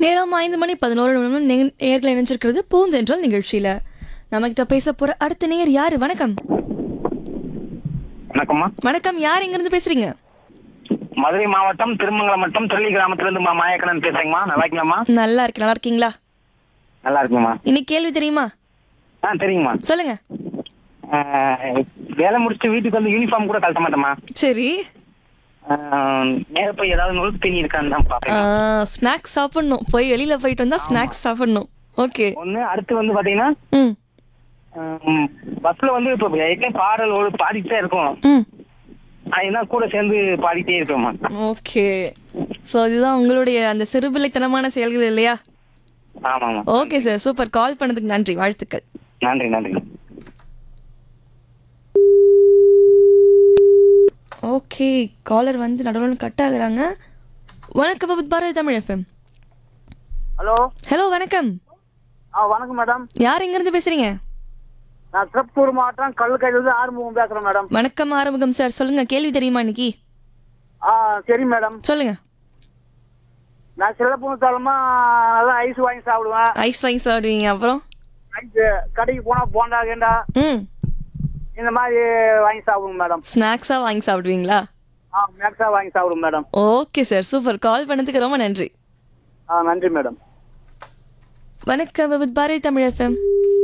நேரம் ஐந்து மணி பதினோரு நிமிடம் நே- நேர்ல இணைஞ்சிருக்கிறது பூந்தென்றல் நிகழ்ச்சியில நம்மகிட்ட பேச போற அடுத்த நேர் யாரு வணக்கம் வணக்கம்மா வணக்கம் யார் எங்க இருந்து பேசுறீங்க மதுரை மாவட்டம் திருமங்கலம் வட்டம் திருளி கிராமத்திலிருந்து மா மாயக்கணன் பேசுறேங்கம்மா நல்லா இருக்கீங்களாம்மா நல்லா இருக்கு நல்லா இருக்கீங்களா நல்லா இருக்குங்கம்மா இன்னைக்கு கேள்வி தெரியுமா ஆ தெரியுங்கம்மா சொல்லுங்க ஆ, வேலை முடிச்சுட்டு வீட்டுக்கு வந்து யூனிஃபார்ம் கூட கழட்ட மாட்டேம்மா சரி நேர போய் ஏதாவது நுழுக்கு தண்ணி இருக்கான்னு தான் பார்ப்பேன் ஸ்நாக்ஸ் சாப்பிடணும் போய் வெளியில போயிட்டு வந்தா ஸ்நாக்ஸ் சாப்பிடணும் ஓகே ஒன்று அடுத்து வந்து பார்த்தீங்கன்னா ம் ம், பஸ்ல வந்து இப்போ ஏற்கனவே பாடல் ஒரு பாடிட்டே இருக்கும் ம் அதுதான் கூட சேர்ந்து பாடிட்டே இருக்கோம்மா ஓகே ஸோ இதுதான் உங்களுடைய அந்த சிறுபிள்ளைத்தனமான செயல்கள் இல்லையா ஆமாம்மா ஓகே சார் சூப்பர் கால் பண்ணதுக்கு நன்றி வாழ்த்துக்கள் நன்றி நன்றி ஓகே காலர் வந்து நடுவில் கட் ஆகுறாங்க வணக்கம் பபத் Bharathi Tamil FM hello hello வணக்கம் ஆ வணக்கம் மேடம் யார் எங்கேருந்து பேசுறீங்க நான் திருப்பூர் மாவட்டம் கல்லுக்கையிலிருந்து ஆறுமுகம் பேசுறேன் மேடம் வணக்கம் ஆரம்பகம் சார் சொல்லுங்க கேள்வி தெரியுமா இன்னைக்கு ஆ சரி மேடம் சொல்லுங்க நான் சிறப்பு தரமா நல்லா ஐஸ் வாங்கி சாப்பிடுவேன் ஐஸ் வாங்கி சாப்பிடுவீங்க அப்புறம் ஐஸ் கடைக்கு போனா போண்டா கேண்டா ம் இந்த மாதிரி வாங்கி சாப்பிடுவோம் மேடம் ஸ்நாக்ஸாக வாங்கி சாப்பிடுவீங்களா ஆ மேக்ஸா வாங்கி சாப்பிடுவோம் madam okay sir super call பண்ணதுக்கு ரொம்ப நன்றி ஆ நன்றி மேடம் வணக்கம் பபத் பாரதி தமிழ் எஃப்எம்